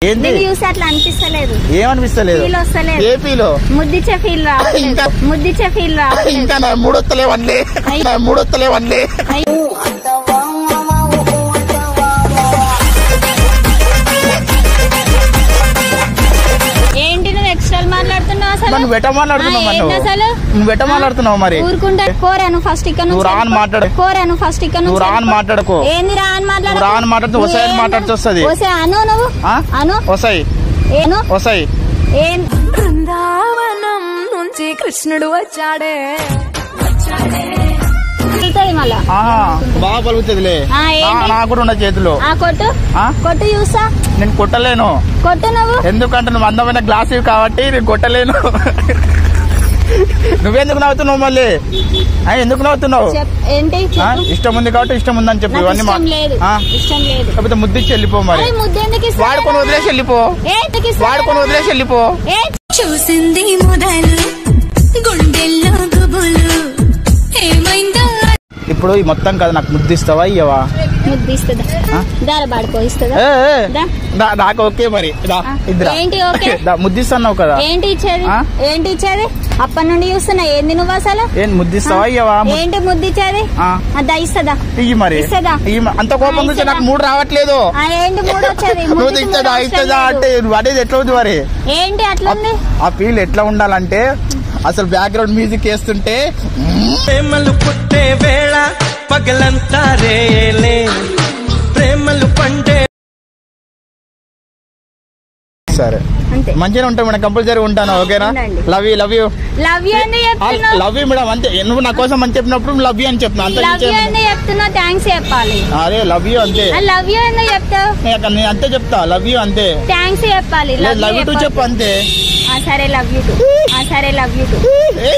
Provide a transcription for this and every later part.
ఏంది నేను చూసి అట్లా అనిపిస్తలేదు ఏమనిపిస్తలేదు ఫీల్ వస్తలేదు ఏపీలో ముద్దిచ్చే ఫీల్ రావట్లేదు ఇంకా- ముద్దిచ్చే ఫీల్ రావట్లేదు ఇంకా నా మూడొత్తలేవన్లే నా మూడొత్తలేవన్లే అయ్యో. ఏంటి నువ్వు ఎక్స్ట్రా మాట్లాడుతున్నావు అసలు నన్ను వెట మాట్లాడుతున్నావు ఆ, మరి ఏంటి నువ్వు అసలు నువ్వు వెట మాట్లాడుతున్నావు మరి ఊరుకుంటే కోరాను ఫస్ట్ ఇక్కడ నువ్వు రా అని మాట్లాడు. కోరాను ఫస్ట్ ఇక్కడ నువ్వు రా అని మాట్లాడుకో. ఏంది రా అని మాట్లాడు నువ్వు రా అని మాట్లాడితే నువ్వు వస్తాయని ఏంది? మాట్లాడితే వస్తది. వస్తాయి అను నువ్వు ఆ? అను వసాయి ఏను వసాయి ఏం బృందావనం నుంచి కృష్ణుడు వచ్చాడే వెళ్తాయి మళ్ళా ఆహా, బాగా పలుకుతుందిలే ఆ, ఏంటి? నా- నాకు కూడా ఉన్న చేతిలో ఆ కొట్టు ఆ? కొట్టు చూసా నేను కొట్టలేను కొట్టు నువ్వు ఎందుకంటే నువ్వు అందమైన గ్లాస్ ఇవి కాబట్టి నేను కొట్టలేను నువ్వెందుకు నవ్వుతున్నావు మళ్ళీ ఆ, ఎందుకు నవ్వుతున్నావు చెప్ ఏంటి ఆ, చెప్పు ఇష్టం ఉంది కాబట్టి ఇష్టం ఉందని చెప్పి నాకు ఇవన్నీ మా- ఇష్టం లేదు ఆ, ఇష్టం లేదు కాకపోతే ముద్దిచ్చి వెళ్ళిపో మరి అరే ముద్దు ఎందుకు ఇస్తావు? వాడుకొని వదిలేసి వెళ్ళిపో ఏ, ఎందుకు ఇస్తావు? వాడుకొని వదిలేసి వెళ్ళిపో ఏ, చూసింది మొదలు గుండెల్లో గుబులు ఏమైందో ఇప్పుడు ఈ మొత్తం కదా నాకు ముద్దిస్తావా ఇయ్యవా ముద్దు ఇస్తుందా ఆ? దార పాడుకో ఇస్తుందా ఏ, ఏ. దా. దా- నాకు ఓకే మరి దా, ఆ, ఇద్దరా. ఏంటి ఓకే? దా, ముద్దిస్తున్నావు కదా ఏంటి ఇచ్చేది ఆ? ఏంటి ఇచ్చేది అప్పటి నుండి చూస్తున్నా ఏంది నువ్వు అసలు ఏం ముద్దిస్తావా ఇయ్యవా ము- ఏంటి ముద్దు ఇచ్చేది ఆ. అదా ఇస్తుందా ఇయ్యి మరి ఇస్తుందా? ఇయ్యి మ- అంత కోపం ఆ, నుంచి ఇస్తుందా? నాకు మూడు రావట్లేదు ఆ, ఏంటి మూడు వచ్చేది నువ్వు ముద్దుకి మూడు ఇస్తుందా అవసరం ఇస్తుందా లేదు. అంటే నువ్వు అనేది ఎట్లా ఉంది మరి ఏంటి అట్లా ఉంది ఆ ఫీల్ ఎట్లా ఉండాలంటే అసలు బ్యాక్గ్రౌండ్ మ్యూజిక్ వేస్తుంటే ప్రేమలు పుట్టే వేళ పగలంతా రేలే ప్రేమలు పండే సరే అంతే మంచిగా ఉంటాం మేడం కంపల్సరీ ఉంటాను ఓకేనా ఉండండి. Love you love you love you అని చెప్తున్నావు లవ్ యూ మేడం అంతే నువ్వు నా కోసం అని చెప్పినప్పుడు లవ్ యూ అని చెప్పిన అంతే లవ్ యూ అని చెప్తున్నావు థ్యాంక్స్ చెప్పాలి అరే లవ్ యూ అంతే లవ్ యూ అని చెప్తావు నేను నేను అంతే చెప్తా లవ్ యూ అంతే థ్యాంక్స్ చెప్పాలి లవ్ లవ్ యూ టు చెప్పు అంతే ఆ సరే లవ్ యూ టు ఆ సరే లవ్ యూ టు ఏయ్.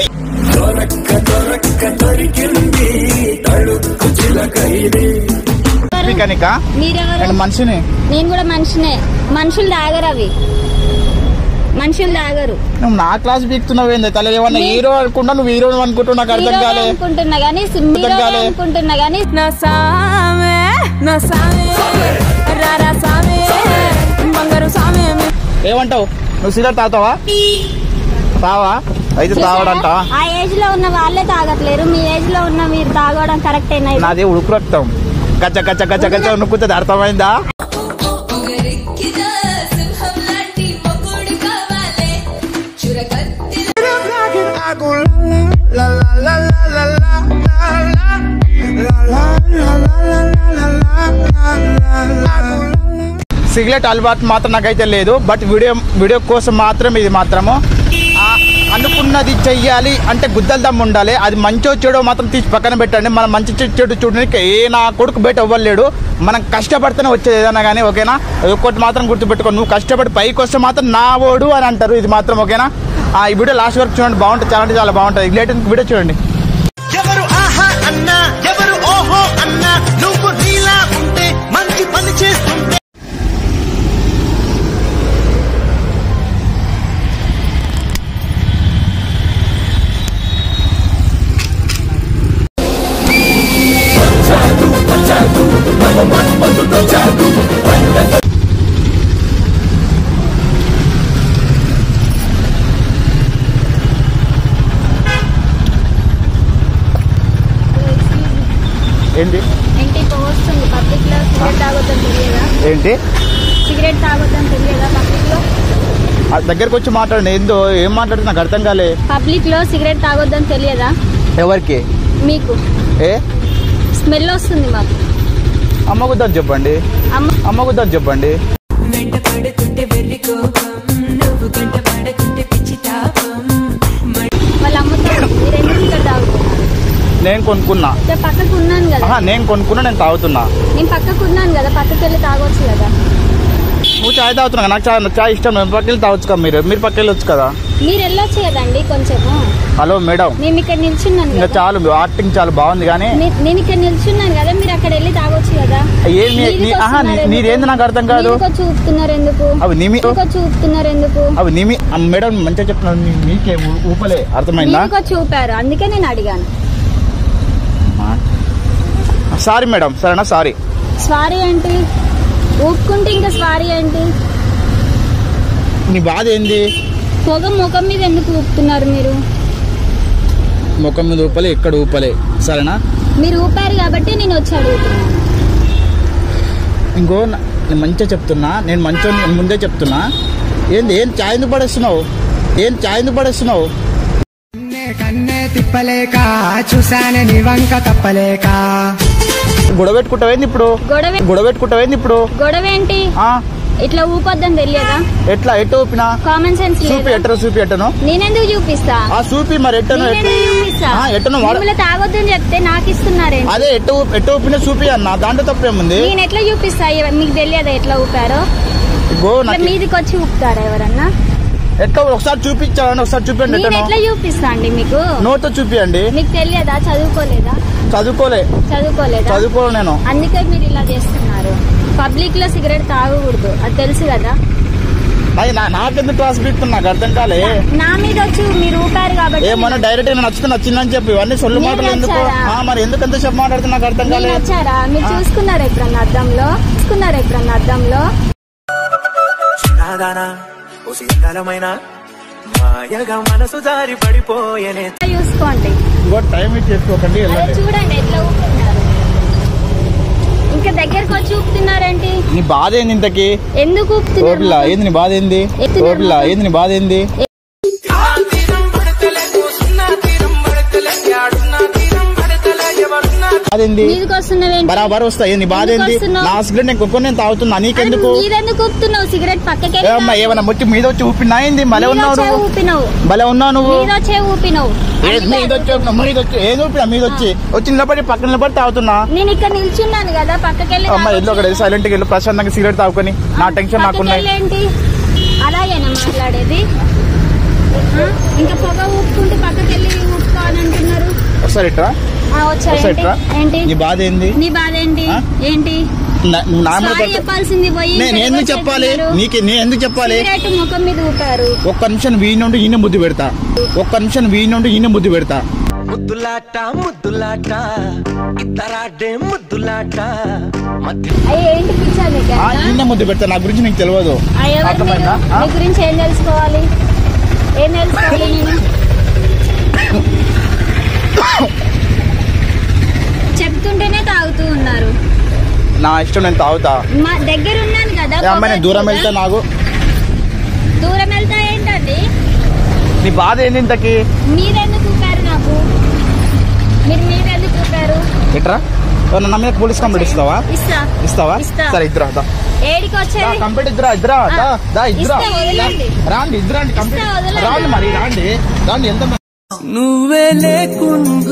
కనిక మీరెవరు నేను మనిషిని నేను కూడా మనిషినే మనుషులు తాగరు అవి మనుషులు తాగరు నువ్వు నా క్లాస్ బీక్తున్నావు ఏంది తల ఏమన్నా నీ- హీరో అనుకుంటా నువ్వు హీరో అనుకుంటున్నావు నాకు అర్థం హీరోనే కాలే అనుకుంటున్నా కానీ అర్థం హీరోనే కాలే. అనుకుంటున్నా కానీ నా సామే నా సామే రారా సామే బంగారు సామే ఏమంటావు నువ్వు సిగరెట్ తాగుతావా తావా అయితే తాగడంటావా ఆ ఏజ్ లో ఉన్న వాళ్ళే తాగట్లేరు మీ ఏజ్ లో ఉన్న మీరు తాగడం కరెక్టేనా ఇది? నాది ఉడుకు రక్తం గచ్చ గచ్చ గచ్చ గచ్చ నుక్కుతుంది అర్థమైందా సిగరెట్ అలవాటు మాత్రం నాకైతే లేదు బట్ వీడియో వీడియో కోసం మాత్రం ఇది మాత్రము ఆ, అనుకున్నది చెయ్యాలి అంటే గుద్దల దమ్ము ఉండాలి అది మంచో చెడో మాత్రం తీసి పక్కన పెట్టండి మనం మంచి చె- చెడు చూడడానికి ఏ నా కొడుకు బయట ఇవ్వలేడు మనం కష్టపడితేనే వచ్చేది ఏదైనా కానీ ఓకేనా ఒక్కటి మాత్రం గుర్తుపెట్టుకో నువ్వు కష్టపడి పైకి వస్తే మాత్రం నా ఓడు అని అంటారు ఇది మాత్రం ఓకేనా ఆ, ఈ వీడియో లాస్ట్ వరకు చూడండి బాగుంటుంది చాలా అంటే చాలా బాగుంటుంది లేటెస్ట్ వీడియో చూడండి ఎవరు ఆహా అన్నా ఎవరు ఓహో అన్నా నువ్వు నీలా ఉంటే మంచి పని చేస్తుంటే ఏంటి ఏంటి వస్తుంది పబ్లిక్ లో సిగరెట్ తాగొద్దని తెలియదా ఏంటి సిగరెట్ తాగొద్దని తెలియదా పబ్లిక్ లో ఆ దగ్గరకు వచ్చి మాట్లాడండి ఏందో ఏం మాట్లాడుతున్నా నాకు అర్థం కాలే పబ్లిక్ లో సిగరెట్ తాగొద్దని తెలియదా ఎవరికి మీకు ఏ స్మెల్ వస్తుంది మాకు అమ్మ గుద్దని చెప్పండి అమ్మ అమ్మ గుద్దని చెప్పండి వెంట పడుతుంటే వెర్రి కోపం నువ్వు గంట పడకుంటే పిచ్చి తాపం వాళ్ళ అమ్మతో మీరు ఎందుకు ఇక్కడ తాగుతున్నారు నేను కొనుక్కున్నా ఇక్కడ పక్కకు ఉన్నాను కదా ఆహా, నేను కొనుక్కున్నా నేను తాగుతున్నా నేను పక్కకు ఉన్నాను కదా పక్కకి వెళ్ళి తాగొచ్చు కదా నువ్వు చాయ్ తాగుతున్నా కదా, నాకు చాయ్ చాయ్ ఇష్టం నువ్వు పక్కకి తాగొచ్చు కదా మీరు మీరు పక్కకి వెళ్ళొచ్చు కదా మీరు వెళ్ళొచ్చు కదండి కొంచెము హలో మేడం మేము ఇక్కడ నిల్చున్నాను ఇంకా కదా చాలు మీ యాక్టింగ్ చాలా బాగుంది కానీ నే- నేను ఇక్కడ నిల్చున్నాను కదా మీరు అక్కడ వెళ్ళి తాగొచ్చు కదా ఏం నీ- నీ- మీదికి ఆహా, నీ- వస్తున్నారు నీదేంది ఎందుకు? నాకు అర్థం కాదు మీదికి వచ్చి ఊపుతున్నారు ఎందుకు అవి నిమి మీదికి వచ్చి ఊపుతున్నారు ఎందుకు అవి నిమి ఆ, మేడం మంచిగా చెప్తున్నాను మీ- మీకే ఊ- ఊపలే అర్థమైందా మీదికి వచ్చి ఊపారు అందుకే నేను అడిగాను సారీ మేడం సరేనా సారీ స్వారీ ఏంటి ఊపుకుంటే ఇంకా స్వారీ ఏంటి నీ బాధ ఏంది పొగ ముఖం మీద ఎందుకు ఊపుతున్నారు మీరు ముఖం మీద ఊపలే ఎక్కడ ఊపలే సరేనా మీరు ఊపారు కాబట్టి నేను వచ్చి అడుగుతున్నాను ఇంకో నా- నేను మంచిగా చెప్తున్నా నేను మంచిగా నేను ముందే చెప్తున్నా ఏంది ఏం చాయ్ ఎందుకు పడేస్తున్నావు ఏం చాయ్ ఎందుకు పడేస్తున్నావు కన్నే కన్నే తిప్పలేక చూశానే నీ వంక తప్పలేక గొడవ పెట్టుకుంటావేంది ఇప్పుడు గొడవ గొడవ పెట్టుకుంటావేంది ఇప్పుడు గొడవ ఏంటి ఆ, ఇట్లా ఊపొద్దని తెలియదా ఎట్లా ఎట్ట ఊపినా కామన్ సెన్స్ చూపి లేదా ఎట్టను చూపి ఎట్టను నేనెందుకు చూపిస్తా ఆ చూపి మరి ఎట్టను నేనెందుకు చూపిస్తా ఆ, ఎట్టను వాడ మిమ్మల్ని తాగొద్దని చెప్తే నాకు ఇస్తున్నారేంటి అదే ఎట్ట ఊపి- ఎట్ట ఊపినా చూపి అన్న దాంట్లో తప్పేముంది నేను ఎట్లా చూపిస్తా ఇవ- మీకు తెలియదా ఎట్లా ఊపారో ఇగో ఇట్లా నాకు మీదికి వచ్చి ఊపుతారా ఎవరన్నా ఎట్లా ఒకసారి చూపించాలని ఒకసారి చూపించండి నేను ఎట్టను ఎట్లా చూపిస్తా అండి మీకు నోట్తో చూపియండి మీకు తెలియదా చదువుకోలేదా చదువుకోలే చదువుకోలేదా చదువుకోను నేను అందుకే మీరు ఇలా చేస్తున్నారు పబ్లిక్ లో సిగరెట్ తాగకూడదు అది తెలుసు కదా అది నా- నాకెందుకు క్లాస్ పీక్తున్నా నాకు అర్థం కాలే నా మీద వచ్చి మీరు ఊపారు కాబట్టి ఏమన్నా డైరెక్ట్ నేను నచ్చుకుని నచ్చిందని చెప్పి ఇవన్నీ సొల్లు మీరు మాటలు ఎందుకు నచ్చారా? ఆ, మరి ఎందుకు ఎంత చెప్పు మాట్లాడుతున్నా నాకు అర్థం మీరు కాలే నచ్చారా మీరు ఆ. చూసుకున్నారు ఎప్పుడన్నా అద్దంలో చూసుకున్నారు ఎప్పుడన్నా అద్దంలో నాదానా ఓ శీతలమైన మాయగా మనసు జారి పడిపోయనే చూసుకోండి ఇంకో టైం ఇచ్చి చేసుకోకండి అదే వెళ్ళండి చూడండి ఎట్లా ఊపుతున్నారు ఇంకా దగ్గరకు వచ్చి ఊపుతున్నారేంటి నీ బాధ ఏంది ఇంతకి ఎందుకు ఓపిల్ల ఊపుతున్నారు ఏంది నీ బాధ ఏంది ఎత్తున్నారు. ఓపిల్ల ఏంది నీ బాధ ఏంది బాధ ఏంది మీదికి వస్తున్నావేంటి బరాబర్ వస్తా ఏంది నీ బాధ ఎందుకు ఏంది వస్తున్నావు? నా సిగరెట్ నేను కొనుక్కొని నేను తాగుతున్నా నీకెందుకు అరే, మీరెందుకు ఊపుతున్నావు సిగరెట్ పక్కకి ఏమన్నా ఏమన్నా ముట్టి మీద వచ్చి ఊపినా ఏంది భలే ఉన్నావు నువ్వు ఊపినావు భలే ఉన్నావు నువ్వు మీద వచ్చే ఊపినావు ఏ- అందుకే మీద వచ్చి మీద వచ్చి ఏది ఊపినా మీద వచ్చి వచ్చి నిలబడి పక్కన నిలబడి తాగుతున్నా నేను ఇక్కడ నిల్చున్నాను కదా పక్కకెళ్ళి అమ్మ ఎల్లో ఒకటి సైలెంట్ గా వెళ్ళి ప్రశాంతంగా సిగరెట్ తాగుకొని నా టెన్షన్ నాకున్నాయి ఏంటి అలాగేనా మాట్లాడేది ఆ? ఇంకా పొగ ఊపుకుంటూ పక్కకెళ్ళి ఊపుకోవాలని అంటున్నారు ఒకసారి ఇట్రా ఆ, వచ్చా ఒకసారి ఏంటి ఇట్రా ఏంటి నీ బాధ ఏంది నీ బాధ ఏంటి ఆ? ఏంటి నా- నువ్వు నా మీద సారీ పట్టు- చెప్పాల్సింది పోయి నేను ఇక్కడ ఎందుకు వచ్చి చెప్పాలి చెప్తున్నారు. నీకు నేను ఎందుకు చెప్పాలి సిగరెట్ ముఖం మీద ఊపారు ఒక్క నిమిషం వీడి నుండి ఈయన ముద్దు పెడతా ఒక్క నిమిషం వీడి నుండి ఈయన ముద్దు పెడతా ముద్దులాట ముద్దులాట ఇద్దరాడే ముద్దులాట మధ్య అయ్యి ఏంటి పిచ్చా నీకు ఆ, ఈయన ముద్దు పెడతా నా గురించి నీకు తెలియదు ఆ, ఎవరు మీరు? అర్థమైందా? ఆ? మీ గురించి ఏం తెలుసుకోవాలి ఏం తెలుసుకోవాలి నేను చెప్తుంటేనే తాగుతూ ఉన్నారు నా ఇష్టం నేను తాగుతా మా దగ్గర ఉన్నాను కదా ఏ అమ్మాయి నేను దూరం పొగ వెళ్తే కదా. నాకు దూరం వెళ్తా ఏంటండి నీ బాధ ఏంది ఇంతకి మీరెందుకు ఊపారు నాకు మీరు మీరెందుకు ఊపారు ఎట్రా ఎవరన్నా నా మీద పోలీస్ కంప్లైంట్ ఇస్తావా ఇస్తా ఇస్తావా ఇస్తా. సరే ఇద్దరా దా ఏడికి వచ్చేది కంప్లీట్ ఇద్దరా ఇద్దరా ఆ, దా దా ఇద్దరా ఇస్తా, వదలండి. రాండి ఇద్దరండి కంప్లీట్ ఇస్తా, వదలండి. రాండి మరి రాండి రాండి ఎంత నువ్వే లేకుండా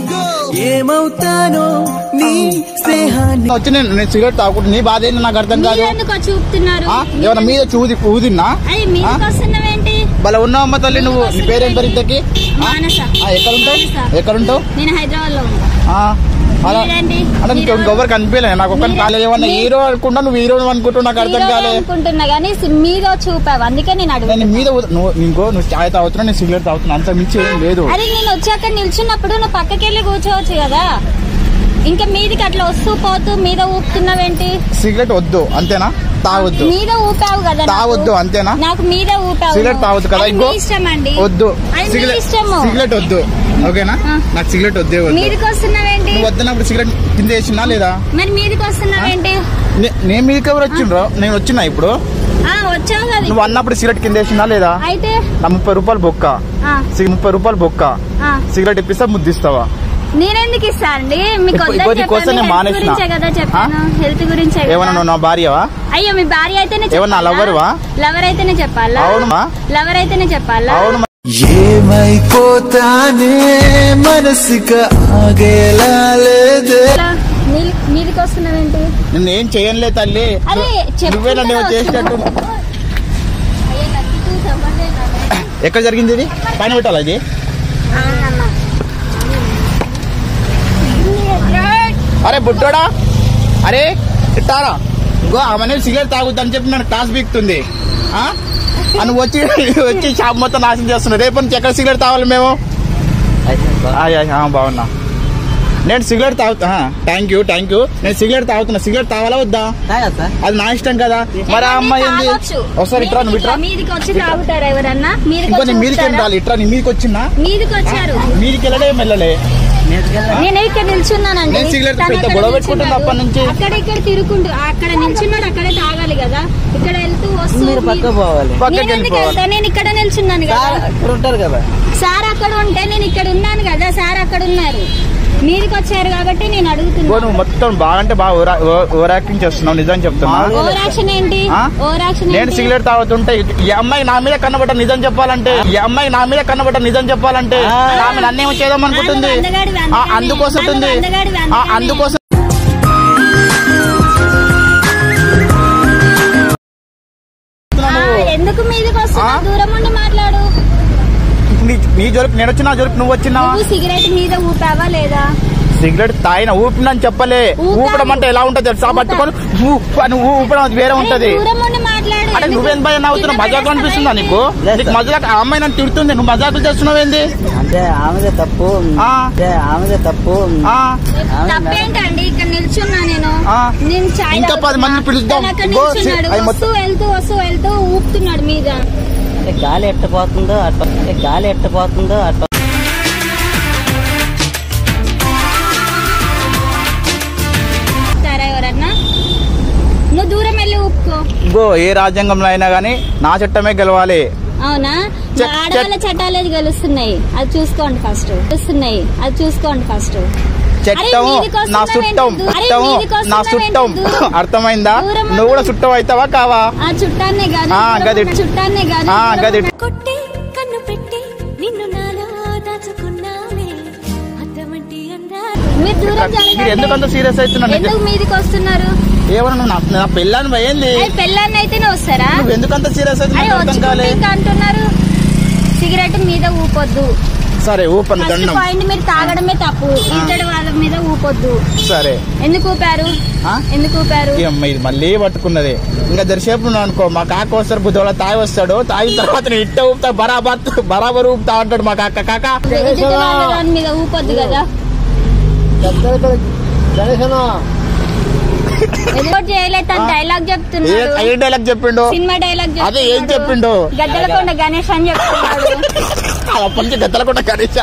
ఏమవుతానో నీ స్నేహాన్ని వచ్చి నేను నేను సిగరెట్ తాగుకుంటా నీ బాధ ఏంది నాకు అర్థం కాదు మీరెందుకు వచ్చి ఊపుతున్నారు ఆ? ఏమన్నా మీద చూది ఊదిన్నా అయ్యి మీదకి వస్తున్నావేంటి భలే ఉన్నావమ్మ తల్లి నువ్వు నీ పేరేం పేరు ఇంతకి ఆ? మానస ఆ, ఎక్కడుంటావు మానస. ఎక్కడుంటావు నేను హైదరాబాద్ లో ఉన్నా ఆ, అలా మీరేంటి? అంటే నీకు మీరు- ఇంకొకరికి అనిపించలే నాకు ఒక్కరికి మీరే- కాలేదు ఏమన్నా మీ- హీరో అనుకుంటా నువ్వు హీరో అనుకుంటూ నాకు అర్థం హీరోనే కాలే అనుకుంటున్నా కానీ మీద వచ్చి ఊపావు అందుకే నేను నేను అడుగుతున్నా మీద ఊద- నువ్వు ఇంకో నువ్వు చాయ్ తాగుతున్నా నేను సిగరెట్ తాగుతున్నా అంత మించి ఏం లేదు అరే నేను వచ్చాక నిల్చున్నప్పుడు నువ్వు పక్కకెళ్ళి కూర్చోవచ్చు కదా ఇంకా మీదికి అట్లా వస్తూ పోతూ మీద ఊపుతున్నావేంటి సిగరెట్ వద్దు అంతేనా తాగొద్దు మీద ఊపావు కదా నాకు. తాగొద్దు అంతేనా నాకు మీద ఊపావు సిగరెట్ తాగొద్దు కదా అది ఇంకో మీ ఇష్టం అండి వద్దు అది మీ సిగరెట్ ఇష్టము సిగరెట్ వద్దు ఓకేనా ఆ. నాకు సిగరెట్ వద్దే వద్దు మీదికి వస్తున్నావేంటి నువ్వు వద్దన్నప్పుడు సిగరెట్ కింద వేసినా లేదా మరి మీదికి వస్తున్నావేంటి నే- నేను మీదకి ఎవరు వచ్చిండ్రో నేను వచ్చినా ఇప్పుడు ఆ వచ్చావు కదా నువ్వు అన్నప్పుడు సిగరెట్ కింద వేసినా లేదా అయితే నా ముప్పై రూపాయలు బొక్క ఆ, సి- ముప్పై రూపాయలు బొక్క ఆ. సిగరెట్ ఇప్పిస్తా ముద్దిస్తావా నేనెందుకు ఇస్తా అండి మీకు ఇప్పుడు- వద్దని ఇప్పుడు నీకోసం చెప్పాను నేను హెల్త్ మానేసిన. గురించే కదా చెప్పాను హెల్త్ గురించే ఏమన్నా కదా నువ్వు నా భార్యవా అయ్యో మీ భార్య అయితేనే ఏమన్నా చెప్పాలా? lover వా? లవర్ అయితేనే చెప్పాలా అవునమ్మా. లవర్ అయితేనే చెప్పాలా అవును మరి. ఏమైపోతానే మనసుగా ఆగేలా లేదే ఇలా మీ- మీదికి వస్తున్నావేంటి నిన్ను ఏం చేయనులే తల్లి అరే నువ్వే నన్ను ఏమో చేసినట్టు అయ్యో, నాకు ఇది చెప్పట్లేదా? ఎక్కడ జరిగింది ఇది పైన పెట్టాలా ఇది అవునమ్మా. అరే బుడ్డోడా అరే ఇట్టారా ఇంకో ఆమె సిగరెట్ తాగుద్దని చెప్పి నన్ను క్లాస్ బీక్తుంది ఆ? ఆ నువ్వు వచ్చి వచ్చి షాప్ మొత్తం నాశనం చేస్తున్నావు రేపు నుంచి ఎక్కడ సిగరెట్ తావాలి మేము ఆయ్, ఆయ్, ఆ, బాగున్నా నేను సిగరెట్ తాగుతా థ్యాంక్ యూ థ్యాంక్ యూ నేను సిగరెట్ తాగుతున్నా సిగరెట్ తాగాలా వద్దా తాగదు సార్ అది నా ఇష్టం కదా మరి ఆ అమ్మాయి ఏంది తాగొచ్చు. ఒకసారి ఇట్రా నువ్వు ఇట్రా మీదికి వచ్చి తాగుతారా ఎవరన్నా మీదికి ఇంకో వచ్చి నేను మీదికి ఏం ఊపుతారా? రాలి ఇట్రా నీ మీదికి వచ్చిందా మీదికి వచ్చారు మీదికి వెళ్ళడే వెళ్ళలే నేను ఇక్కడ నిల్చున్నానండి నేను సిగరెట్ తను పెద్ద అక్కడ గొడవ పెట్టుకుంటున్నా నిల్చున్నాడు. అప్పటి నుంచి. అక్కడ ఇక్కడ తిరుగుకుంటూ అక్కడ నిల్చున్నాడు అక్కడే తాగాలి కదా ఇక్కడ వెళ్తూ వస్తూ మీరు పక్క పోవాలి పక్కకి నేను ఎందుకు వెళ్ళిపోవాలి వెళ్తా? నేను ఇక్కడ నిల్చున్నాను కదా సార్ ఇక్కడ ఉంటారు కదా సార్ అక్కడ ఉంటే నేను ఇక్కడ ఉన్నాను కదా సార్ అక్కడ ఉన్నారు మీదికి వచ్చారు కాబట్టి నేను ఓ, అడుగుతున్నాను నువ్వు మొత్తం బాగా అంటే బాగా ఓవర్- ఓవర్ ఓవర్ యాక్టింగ్ చేస్తున్నావు నిజం చెప్తున్నా మామూలుగా ఓవర్ యాక్షన్ ఏంటి ఆ? ఓవర్ యాక్షన్ నేను ఏంటి సిగరెట్ తాగుతుంటే ఈ అమ్మాయి నా మీద కన్నబడ్డ నిజం చెప్పాలంటే ఈ అమ్మాయి నా మీద కన్నబడ్డ నిజం చెప్పాలంటే ఆ. ఆమె నన్నేమో చేద్దాం అనుకుంటుంది నన్ను అందగాడివి, ఆ, అందగాడివి. అందుకోసం నన్ను ఉంటుంది అందగాడివి, ఆ, అందగాడివి. అందుకోసం ఆ, ఎందుకు మీదికి వస్తున్నావు ఆ? దూరం ఉండి మాట్లాడు నీ- నీ జోలికి నేను వచ్చిన జోలికి నువ్వు వచ్చినావా నువ్వు సిగరెట్ మీద ఊపావా లేదా సిగరెట్ తాగిన ఊపినని చెప్పలే ఊపాను. ఊపడం అంటే ఎలా ఉంటది తెలుసా ఊపాను. పట్టుకొని ఊ- అని ఊ- ఊపడం అది వేరే అరే, ఉంటది దూరం ఉండి మాట్లాడు అంటే ఎందుకు? నువ్వేం భయం నవ్వుతున్నావు కింద మజాకు అనిపిస్తుందా నీకు లేదు నీకు సార్. మజాకు ఆ అమ్మాయి నన్ను తిడుతుంది నువ్వు మజాకులు చేస్తున్నావు ఏంది అంటే ఆమెదే తప్పు ఆ. అంటే ఆమెదే తప్పు ఆ, ఆమె తప్పేంటండి ఇక్కడ నిల్చున్నా నేను ఆ. నేను చాయ్ ఇంకా పది తాగుతున్నా. మందిని పిలుద్దాం. తను అక్కడ గో, నిల్చున్నాడు అయి మొత్తం- వస్తూ వెళ్తూ వస్తూ వెళ్తూ ఊపుతున్నాడు మీద అంటే గాలి ఎట్టపోతుందో అట్లా అంటే గాలి ఎట్టపోతుందో అట్లా సరే ఎవరన్నా నువ్వు దూరం వెళ్ళి ఊపుకో గో ఏ రాజ్యాంగంలో అయినా గానీ నా చట్టమే గెలవాలి అవునా చె- మా ఆడవాళ్ళ చట్టాలు గెలుస్తున్నాయి అది చూసుకోండి ఫస్ట్ గెలుస్తున్నాయి అది చూసుకోండి ఫస్ట్ చట్టము నా చుట్టం చట్టము నా చుట్టం అర్థమైందా నువ్వు కూడా చుట్టం అవుతావా కావా ఆ చుట్టాన్నే కాదు ఆ, దూరం గది. ఉన్న చుట్టాన్నే కాదు ఆ, దూరం గది. ఉన్న కొట్టి కన్ను పెట్టి నిన్ను నాలో దాచుకున్నావే అద్దమంటి అందాలు మీరు దూరం మీరు ఎందుకు అంత జరగండి సీరియస్ అవుతున్నావు ఎందుకు మీదికి వస్తున్నారు ఏమన్నా నువ్వు నా- నా పెళ్ళాన్ని పోయింది అరే పెళ్ళాన్ని అయితేనే వస్తారా నువ్వు ఎందుకు అంత సీరియస్ అరే అవుతున్నావు అర్థం వచ్చుకుంటే కాలే ఇంకా అంటున్నారు సిగరెట్ మీద ఊపొద్దు సరే ఊపను ఫస్ట్ దండం పాయింట్ మీరు తాగడమే తప్పు ఇతడి వాళ్ళ మీద ఊపొద్దు సరే ఎందుకు ఊపారు ఆ? ఎందుకు ఊపారు ఈ అమ్మాయి ఇది మళ్ళీ పట్టుకున్నది ఇంకా దరిసేపు ఉన్నావు అనుకో మా కాక వస్తారు బుద్ధి తాగి వస్తాడు తాగిన తర్వాత నేను ఇట్ట ఊపుతా బరాబర్ బరాబర్ ఊపుతా అంటాడు మా కాక కాక ఎదుటి వాళ్ళ దాని మీద ఊపొద్దు కదా ఎదురు చేయలేదు తను డైలాగ్ ఏ చెప్తున్నాడు ఏ డైలాగ్ చెప్పిండు సినిమా డైలాగ్ అదే ఏం చెప్పిండు? గద్దలకొండ గణేష్ అని చెప్తున్నాడు అప్పటి నుంచి గద్దల కూడా కనీస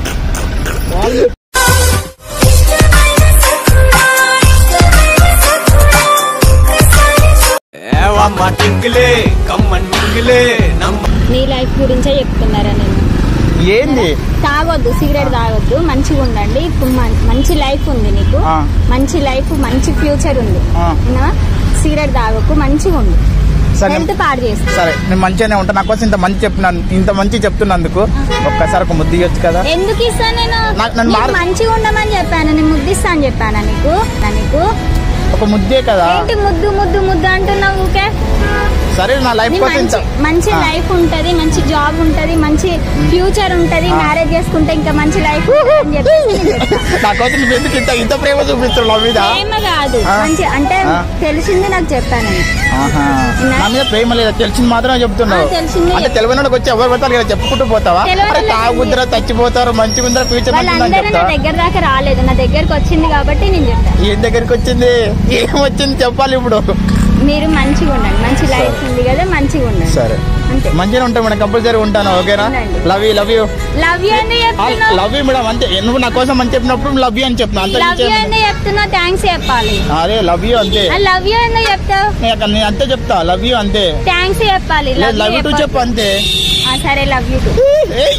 ఏవమ్మ టింకిలే కమ్మన్ టింకిలే నమ్మ నీ లైఫ్ గురించే చెప్తున్నారా నేను ఏంది తాగొద్దు సిగరెట్ తాగొద్దు మంచిగా ఉండండి ఇప్పుడు మం- మంచి లైఫ్ ఉంది నీకు ఆ. మంచి లైఫ్ మంచి ఫ్యూచర్ ఉంది ఆ. అవునా? సిగరెట్ తాగకు మంచిగా ఉంది సరే హెల్త్ పాడు చేస్తా సరే నేను మంచిగానే ఉంటా నా కోసం ఇంత మంచి చెప్తున్నాను ఇంత మంచి చెప్తున్నందుకు ఒక్కసారి ఒక ముద్దు ఇవ్వచ్చు కదా ఎందుకు ఇస్తా నేను నాకు- నన్ను నీకు మార్- మంచిగా ఉండమని చెప్పాను నేను ముద్దిస్తా అని చెప్పానా నీకు నా నీకు ఒక ముద్దే కదా ఏంటి ముద్దు ముద్దు ముద్దు అంటున్నావు ఊకే సరే నా లైఫ్ నీ కోసం ఇంత మంచి మంచి ఆ. లైఫ్ ఉంటది మంచి జాబ్ ఉంటది మంచి ఫ్యూచర్ ఉంటది మ్యారేజ్ చేసుకుంటే ఇంకా మంచి లైఫ్ అని చెప్పేసి నేను చెప్తా. నా కోసం నువ్వు ఎందుకు ఇంత ఇంత ప్రేమ చూపిస్తున్నావు నా మీద ప్రేమ కాదు ఆ. మంచి అంటే ఆ. తెలిసింది నాకు చెప్పాను నేను. ఆహా. నా- నా మీద ప్రేమ లేదా తెలిసింది మాత్రమే చెప్తున్నావు ఆ, తెలిసిందే అంటే తెలివైన వాళ్ళకి వచ్చి ఎవరు పడతారు కదా చెప్పుకుంటూ పోతావా తెలివైన అరే వాళ్ళకి తాగుద్రా చచ్చిపోతారు మంచిగా ఉందిరా ఫ్యూచర్ మంచిదని వాళ్ళందరూ చెప్తా నా దగ్గర దాకా రాలేదు నా దగ్గరకు వచ్చింది కాబట్టి నేను చెప్తాను ఏం దగ్గరికి వచ్చింది ఏం వచ్చింది చెప్పాలి ఇప్పుడు మీరు మంచిగా ఉండండి మంచి లైఫ్ ఉంది కదా మంచిగా ఉండండి సరే అంతే మంచిగా ఉంటాం మేడం కంపల్సరీ ఉంటాను ఓకేనా ఉండండి. Love you love you love you అని చెప్తున్నావు లవ్ యూ మేడం అంతే నువ్వు నా కోసం అని చెప్పినప్పుడు లవ్ యూ అని చెప్పిన అంతే లవ్ యూ అని చెప్తున్నా థ్యాంక్స్ చెప్పాలి అరే లవ్ యూ అంతే లవ్ యూ అని చెప్తావు నేను నేను అంతే చెప్తా లవ్ యూ అంతే థ్యాంక్స్ చెప్పాలి లవ్ యూ టూ చెప్పు అంతే ఆ, సరే లవ్ యూ టూ ఏయ్.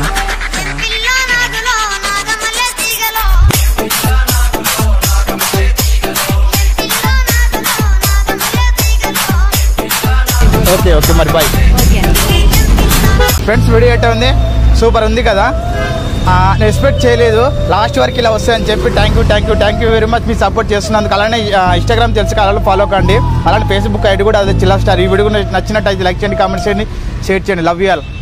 ఓకే ఓకే మరి బాయ్ ఓకే ఫ్రెండ్స్ వీడియో ఎట్లా ఉంది సూపర్ ఉంది కదా ఆ, నేను ఎక్స్పెక్ట్ చేయలేదు లాస్ట్ వరకు ఇలా వస్తాయని చెప్పి thank you thank you thank you very much మీ సపోర్ట్ చేస్తున్నందుకు అలానే ఇన్స్టాగ్రామ్ తెలుసు కదా అలా ఫాలో కండి అలానే ఫేస్బుక్ ఐడి కూడా అదే చిల్లా స్టార్ ఈ వీడియో నచ్చినట్టయితే లైక్ చేయండి కామెంట్ చేయండి షేర్ చేయండి లవ్ యూ ఆల్